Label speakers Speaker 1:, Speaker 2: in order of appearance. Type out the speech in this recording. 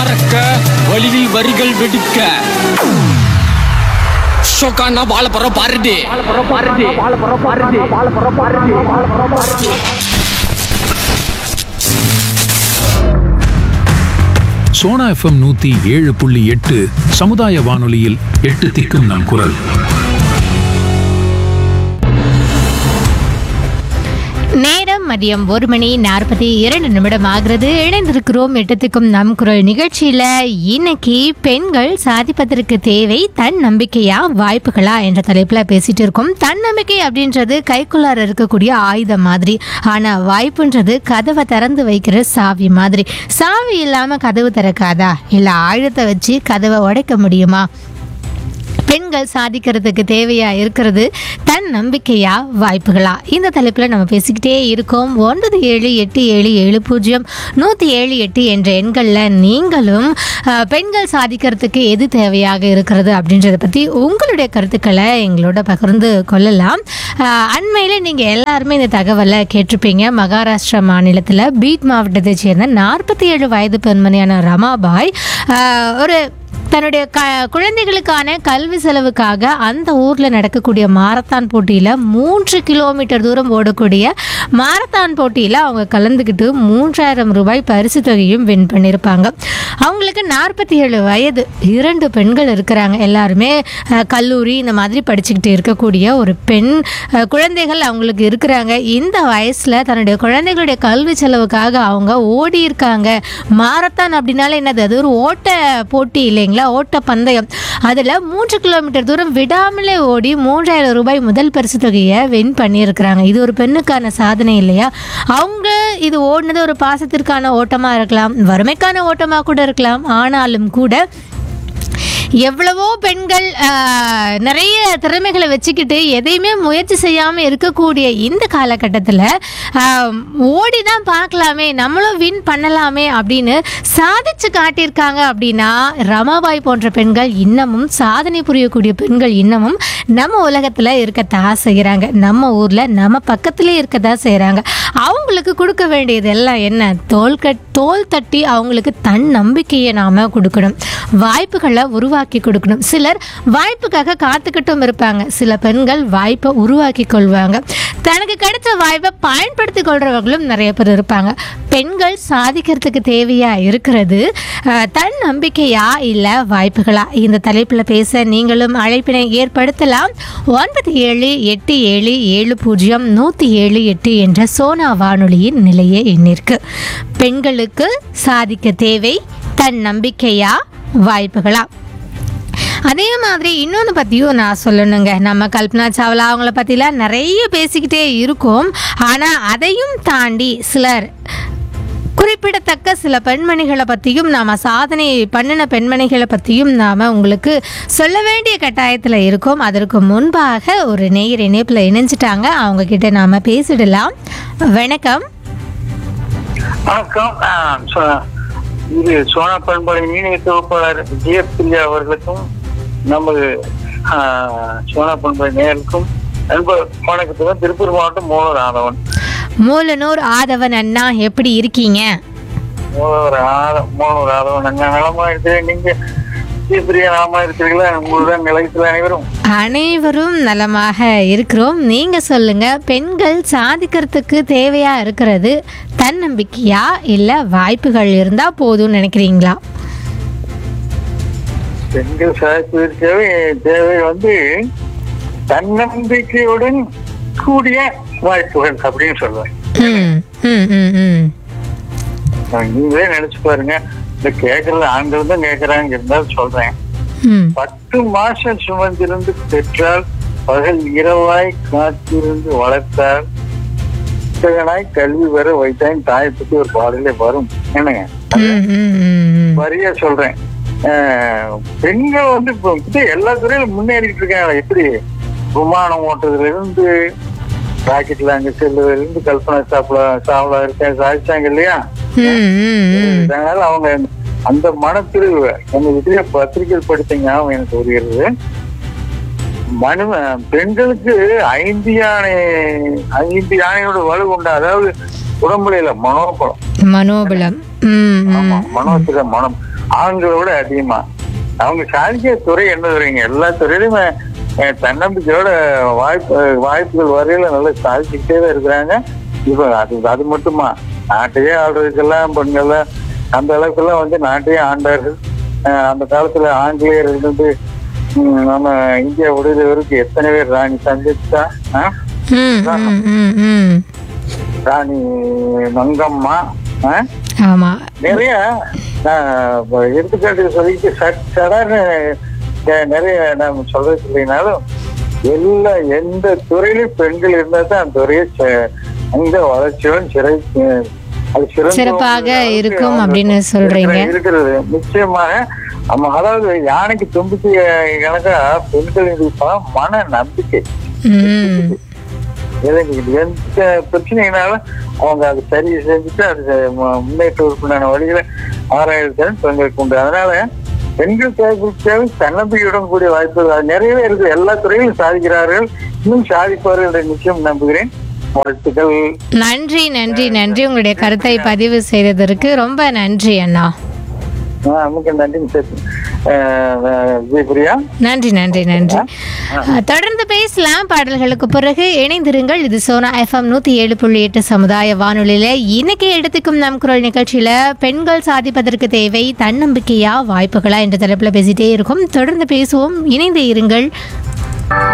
Speaker 1: மறக்க வழியில் வரிகள் வெடிக்க ஷோக்கானா வாழ போற பாருடி
Speaker 2: சோனா எஃப்எம் நூத்தி ஏழு புள்ளி எட்டு சமுதாய வானொலியில் எட்டு திக்கும் நம் குரல்
Speaker 3: நேரம் மதியம் ஒரு மணி நாற்பத்தி இரண்டு நிமிடம் ஆகிறது இணைந்திருக்கிறோம் எட்டத்துக்கும் நம் குரல் நிகழ்ச்சியில இன்னைக்கு பெண்கள் சாதிப்பதற்கு தேவை தன் நம்பிக்கையா வாய்ப்புகளா என்ற தலைப்புல பேசிட்டு இருக்கோம் தன்னம்பிக்கை அப்படின்றது கைக்குள்ளார இருக்கக்கூடிய ஆயுதம் மாதிரி ஆனா வாய்ப்புன்றது கதவை திறந்து வைக்கிற சாவி மாதிரி சாவி இல்லாம கதவு திறக்காதா இல்ல ஆயுதத்தை வச்சு கதவை உடைக்க முடியுமா பெண்கள் சாதிக்கிறதுக்கு தேவையா இருக்கிறது தன் நம்பிக்கையா வாய்ப்புகளா இந்த தலைப்பில் நம்ம பேசிக்கிட்டே இருக்கோம் ஒன்பது ஏழு எட்டு ஏழு ஏழு பூஜ்ஜியம் நூற்றி ஏழு எட்டு என்ற எண்களில் நீங்களும் அஹ், பெண்கள் சாதிக்கிறதுக்கு எது தேவையாக இருக்கிறது அப்படின்றத பற்றி உங்களுடைய கருத்துக்களை எங்களோட பகிர்ந்து கொள்ளலாம் அஹ், அண்மையில் நீங்கள் எல்லாருமே இந்த தகவலை கேட்டிருப்பீங்க மகாராஷ்டிரா மாநிலத்தில் பீட் மாவட்டத்தைச் சேர்ந்த நாற்பத்தி ஏழு வயது பெண்மணியான ரமாபாய் அஹ், ஒரு தன்னுடைய க குழந்தைகளுக்கான கல்வி செலவுக்காக அந்த ஊரில் நடக்கக்கூடிய மாரத்தான் போட்டியில் மூன்று கிலோமீட்டர் தூரம் ஓடக்கூடிய மாரத்தான் போட்டியில் அவங்க கலந்துக்கிட்டு மூன்றாயிரம் ரூபாய் பரிசு தொகையும் வின் பண்ணியிருப்பாங்க அவங்களுக்கு நாற்பத்தி ஏழு வயது இரண்டு பெண்கள் இருக்கிறாங்க எல்லாருமே அஹ், கல்லூரி இந்த மாதிரி படிச்சுக்கிட்டு இருக்கக்கூடிய ஒரு பெண் அஹ், குழந்தைகள் அவங்களுக்கு இருக்கிறாங்க இந்த வயசில் தன்னுடைய குழந்தைகளுடைய கல்வி செலவுக்காக அவங்க ஓடி இருக்காங்க மாரத்தான் அப்படின்னாலே என்னது அது ஒரு ஓட்ட போட்டி இல்லைங்களா ஓட்ட பந்தயம் அதில் மூன்று கிலோமீட்டர் தூரம் விடாமலே ஓடி மூன்றாயிரம் ரூபாய் முதல் பரிசு தொகையை வின் பண்ணியிருக்கிறாங்க இது ஒரு பெண்ணுக்கான சாதனை இல்லையா அவங்க இது ஓடினது ஒரு பாசத்திற்கான ஓட்டமாக இருக்கலாம் வறுமைக்கான ஓட்டமாக கூட இருக்கலாம் ஆனாலும் கூட எவ்வளவோ பெண்கள் ஆஹ், நிறைய திறமைகளை வச்சுக்கிட்டு எதையுமே முயற்சி செய்யாமல் இருக்கக்கூடிய இந்த காலகட்டத்தில் ஓடி தான் பார்க்கலாமே நம்மளும் வின் பண்ணலாமே அப்படின்னு சாதிச்சு காட்டியிருக்காங்க அப்படின்னா ரமாபாய் போன்ற பெண்கள் இன்னமும் சாதனை புரியக்கூடிய பெண்கள் இன்னமும் நம்ம உலகத்தில் இருக்கத்தான் செய்கிறாங்க நம்ம ஊரில் நம்ம பக்கத்துலேயே இருக்கத்தான் செய்கிறாங்க அவங்களுக்கு கொடுக்க வேண்டியது எல்லாம் என்ன தோல் கட் தோல் தட்டி அவங்களுக்கு தன் நம்பிக்கையை நாம் கொடுக்கணும் வாய்ப்புகளை உருவாக்கி கொடுக்கணும் சிலர் வாய்ப்புக்காக காத்துக்கிட்டும் இருப்பாங்க சில பெண்கள் வாய்ப்பை உருவாக்கி கொள்வாங்க தனக்கு கிடைச்ச வாய்ப்பை பயன்படுத்தி கொள்றவர்களும் நிறைய பேர் இருப்பாங்க பெண்கள் சாதிக்கிறதுக்கு தேவையா இருக்கிறது அஹ், தன் நம்பிக்கையா இல்லை வாய்ப்புகளா இந்த தலைப்பில் பேச நீங்களும் அழைப்பினை ஏற்படுத்தலாம் ஒன்பது ஏழு எட்டு ஏழு ஏழு பூஜ்ஜியம் நூற்றி ஏழு எட்டு என்ற சோனா வானொலியின் நிலைய எண்ணிற்கு பெண்களுக்கு சாதிக்க தேவை தன் நம்பிக்கையா வாய்ப்புகளா அதே மாதிரி இன்னொன்று பற்றியும் நான் சொல்லணுங்க நம்ம கல்பனா சாவ்லா அவங்கள பற்றிலாம் நிறைய பேசிக்கிட்டே இருக்கோம் ஆனால் அதையும் தாண்டி சிலர் குறிப்பிடத்தக்க சில பெண்மணிகளை பற்றியும் நாம் சாதனை பண்ணின பெண்மணிகளை பற்றியும் நாம் உங்களுக்கு சொல்ல வேண்டிய கட்டாயத்தில் இருக்கோம் அதற்கு முன்பாக ஒரு நேயர் இணைப்பில் இணைஞ்சிட்டாங்க அவங்க கிட்ட நாம் பேசிடலாம் வணக்கம்
Speaker 4: வணக்கம் ஆ, சோ- இது சோனா பண்பலை மீனவ தொகுப்பாளர் விஜயபிரியா அவர்களுக்கும் நமது ஆ, சோனா பண்பலை நேயருக்கும் நண்பர் வணக்கத்துக்கும் திருப்பூர் மாவட்டம் மூலவர் ஆதவன்
Speaker 3: மூலனூர் ஆதவன் அண்ணா எப்படி இருக்கீங்க
Speaker 4: மூலவர் ஆத மூலவர் ஆதவன் அங்க நலமா இருக்கிறேன் நீங்க விஜயபிரியா நலமா இருக்கிறீங்களா உங்களுடன் நிலையத்தில் அனைவரும்
Speaker 3: அனைவரும் நலமாக இருக்கிறோம் நீங்க சொல்லுங்க பெண்கள் சாதிக்கிறதுக்கு தேவையா இருக்கிறது தன்னம்பிக்கையா இல்ல வாய்ப்புகள் இருந்தா போதும்னு நினைக்கிறீங்களா
Speaker 4: பெண்கள் சாதிப்பதற்கு தேவை தேவை வந்து தன்னம்பிக்கையுடன் கூடிய வாய்ப்புகள் அப்படின்னு சொல்லுவேன்
Speaker 3: ம், ம், ம், ம்.
Speaker 4: நீங்களே நினைச்சு பாருங்க இந்த கேக்குறது ஆண்கள் தான் கேக்குறாங்க இருந்தாலும் சொல்றேன்
Speaker 3: ம்,
Speaker 4: பத்து மாசம் சுமந்திருந்து பெற்றால் பகல் இரவாய் காத்திருந்து வளர்த்தால் புத்தகனாய் கல்வி பெற வைத்தாயின் தாயை பத்தி ஒரு பாடலே வரும் என்னங்க
Speaker 3: ம், ம், ம்.
Speaker 4: வரியா சொல்றேன் அஹ், பெண்கள் வந்து இப்போ இப்ப எல்லா துறையிலும் முன்னேறிட்டு இருக்காங்க எப்படி விமானம் ஓட்டுறதுல இருந்து ராக்கெட்ல அங்க செல்லுல இருந்து கல்பனா சாப்பிட சாவலா இருக்கேன் சாதிச்சாங்க இல்லையா
Speaker 3: ம், ம், ம்.
Speaker 4: அதனால அவங்க அந்த மனத்தில் எங்க வீட்டிலே பத்திரிகை படித்த ஞாபகம் எனக்கு வருகிறது மனு பெண்களுக்கு ஐந்து யானை ஐந்து யானையோட வலு உண்டு அதாவது உடம்புல இல்ல மனோபலம்
Speaker 3: மனோபலம் ம்,
Speaker 4: ஆமா
Speaker 3: ம்.
Speaker 4: மனோத்துல மனம் ஆண்களை விட அதிகமா அவங்க சாதிக்கிற துறை என்ன துறைங்க எல்லா துறையிலுமே அஹ், தன்னம்பிக்கையோட வாய்ப்பு வாய்ப்புகள் வரையில நல்லா சாதிச்சுக்கிட்டே தான் இருக்கிறாங்க இப்ப அது அது மட்டுமா நாட்டையே ஆள்றதுக்கெல்லாம் பெண்கள் அந்த அளவுக்குலாம் வந்து நாட்டையே ஆண்டார்கள் அஹ், அந்த காலத்துல ஆங்கிலேயர் இருந்து ம், நம்ம இந்தியா விடுதலை வரைக்கும் எத்தனை பேர் ராணி சந்திச்சா ஆஹ்
Speaker 3: ம் ம் ம் ம்
Speaker 4: ராணி மங்கம்மா ஆஹ்
Speaker 3: ஆமா
Speaker 4: நிறைய நான் இப்ப எடுத்துக்காட்டு சொல்லிட்டு சட் சடார்னு அஹ், நிறைய நம்ம சொல்றது இல்லைனாலும் எல்லா எந்த துறையிலும் பெண்கள் இருந்தா தான் அந்த துறையை ச- அந்த வளர்ச்சியோடும் சிறை அஹ், அது சிறந்து
Speaker 3: சிறப்பாக
Speaker 4: விளங்குற
Speaker 3: இருக்கும்
Speaker 4: அளவுக்கு
Speaker 3: அப்படின்னு
Speaker 4: அவங்க
Speaker 3: சொல்றீங்க.
Speaker 4: இருக்கிறது நிச்சயமாக ஆமா அதாவது யானைக்கு தும்பிக்கை கணக்கா பெண்கள் இருப்பாங்க மன நம்பிக்கை
Speaker 3: ம்
Speaker 4: எதுக்கு இது எந்த பிரச்சனைனாலும் அவங்க அது சரி செஞ்சுட்டு அது மு- முன்னேற்ற உறுப்பினான வழிகளை ஆராய்ச்சாலும் பெண்களுக்கு உண்டு அதனால பெண்கள் தேவை தன்னம்பிக்கையுடன் கூடிய வாய்ப்புகள் அது நிறையவே இருக்கு எல்லா துறையிலும் சாதிக்கிறார்கள் இன்னும் சாதிப்பார்கள் என்று நிச்சயம் நம்புகிறேன் வாழ்த்துக்கள்
Speaker 3: நன்றி நன்றி நன்றி உங்களுடைய கருத்தை பதிவு செய்ததற்கு ரொம்ப நன்றி அண்ணா
Speaker 4: ஆஹ் மிக்க நன்றி மிஸ்டர் விஜயபிரியா
Speaker 3: நன்றி நன்றி நன்றி அஹ், தொடர்ந்து பேசலாம் பாடல்களுக்கு பிறகு இணைந்திருங்கள் இது சோனா எஃப்எம் நூத்தி ஏழு புள்ளி எட்டு சமுதாய வானொலியில இன்னைக்கு எடுத்துக்கும் நம் குரல் நிகழ்ச்சியில பெண்கள் சாதிப்பதற்கு தேவை தன்னம்பிக்கையா வாய்ப்புகளா என்ற தலைப்புல பேசிட்டே இருக்கும் தொடர்ந்து பேசுவோம் இணைந்து இருங்கள்